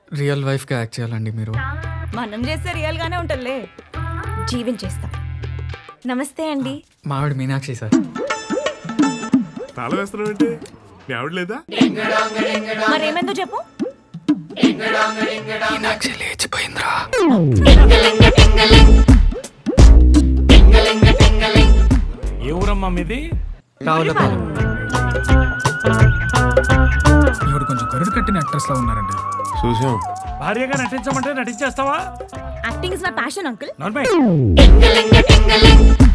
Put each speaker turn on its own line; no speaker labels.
real వైఫ్గా act చేయాలండి మీరు
మనం చేస్తే రియల్ గానే ఉంటుందిలే జీవించేస్తాం నమస్తే అండి
మా ఆవిడ మీనాక్షి సార్
తాళం వేస్తున్నావు ఏంటి మీ ఆవిడ లేదా
మరేమైందో చెప్పు
మీనాక్షి లేచిపోయిందిరా
ఏ ఊరమ్మా మీది
రావులపాలెం
ఈవిడ కొంచెం గరుడు కట్టిన యాక్ట్రెస్ లా ఉన్నారండి
చూసాం
భార్యగా నటించమంటే నటించేస్తావా
acting is my passion uncle
normal